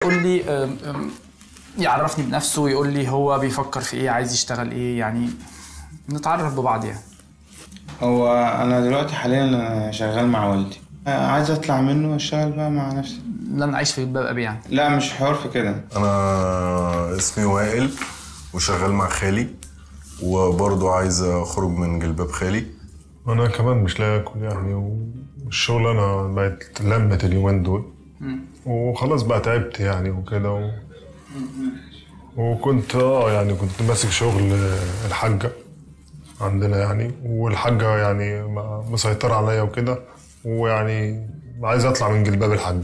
يقول لي أم، أم، يعرفني بنفسه يقول لي هو بيفكر في ايه عايز يشتغل ايه يعني نتعرف ببعض يعني هو انا دلوقتي حاليا شغال مع والدي عايز اطلع منه واشتغل بقى مع نفسي لن اعيش في جلباب ابي يعني لا مش حوار في كده انا اسمي وائل وشغال مع خالي وبرضه عايز اخرج من جلباب خالي انا كمان مش لاقي اكل يعني والشغل انا بقت لمت اليومين دول وخلاص بقى تعبت يعني وكده و... وكنت اه يعني كنت ماسك شغل آه، الحاجة عندنا يعني والحاجة يعني م- مسيطرة عليا وكده ويعني عايز اطلع من جلباب الحاجة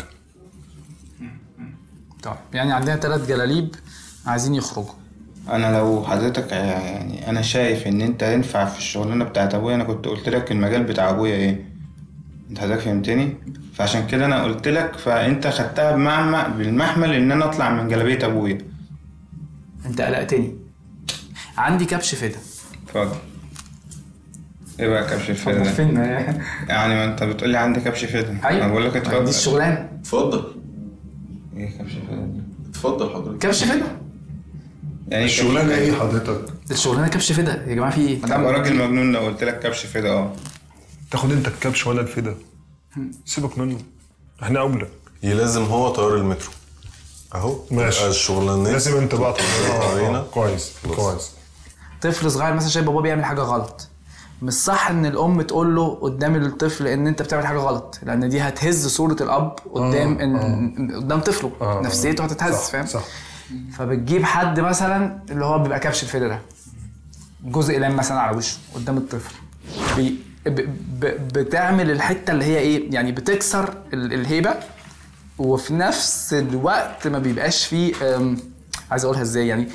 طب يعني عندنا ثلاث جلاليب عايزين يخرجوا انا لو حضرتك يعني انا شايف ان انت ينفع في الشغلانه بتاعت ابويا انا كنت قلت لك المجال بتاع ابويا ايه انت حضرتك فهمتني فعشان كده انا قلت لك فانت خدتها بمعنى بالمحمل ان انا اطلع من جلابيه ابويا انت قلقتني عندي كبش فدا اتفضل ايه بقى كبش الفدا ده فين يعني ما انت بتقول لي عندي كبش فدا انا بقول لك دي اتفضل الشغلانه اتفضل ايه كبش الفدا دي اتفضل حضرتك كبش فدا يعني إيه الشغلانه كبش ايه فدا؟ حضرتك الشغلانه كبش فدا يا جماعه في ايه انا ابقى راجل مجنون لو قلت لك كبش فدا اه تاخد انت الكبش ولا الفدا سيبك منه احنا اولى يلازم هو طيار المترو اهو ماشي. يبقى الشغلانات لازم انت بقى علينا. آه، كويس كويس طفل صغير مثلا شايف باباه بيعمل حاجه غلط مش صح ان الام تقول له قدام الطفل ان انت بتعمل حاجه غلط لان دي هتهز صوره الاب قدام إن قدام طفله آه، نفسيته هتتهز صح، فاهم صح فبتجيب حد مثلا اللي هو بيبقى كبش الفدا ده جزء لام مثلا على وشه قدام الطفل بي ب ب بتعمل الحته اللي هي ايه يعني بتكسر ال الهيبه وفي نفس الوقت ما بيبقاش فيه أم، عايز اقولها ازاي يعني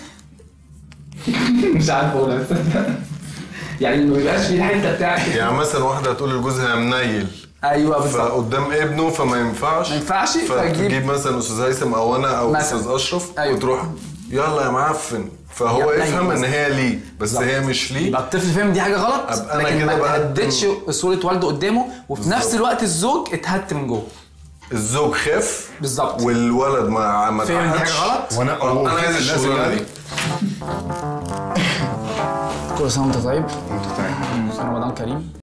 مش عارف اقولها بس يعني ما بيبقاش فيه الحته بتاعت يعني مثلا واحده تقول لجوزها منيل ايوه بالظبط فقدام ابنه فما ينفعش ما ينفعش، فأجيب- فتجيب مثلا استاذ هيثم او انا او مثلا. استاذ اشرف أيوة. وتروح يلا يا معفن فهو يا يفهم منيل ان هي ليه بس بالظبط. هي مش ليه يبقى الطفل فهم دي حاجه غلط أبقى أنا لكن كده ما بقدم- تهددش صوره والده قدامه وفي بالظبط. نفس الوقت الزوج اتهت من جوه الزوج خاف بالظبط. والولد ما ما فهم دي حاجه اتعهدش. غلط وانا آه، انا عايز لازم الشغلانه يعني دي كل سنه وانت طيب انت طيب رمضان كريم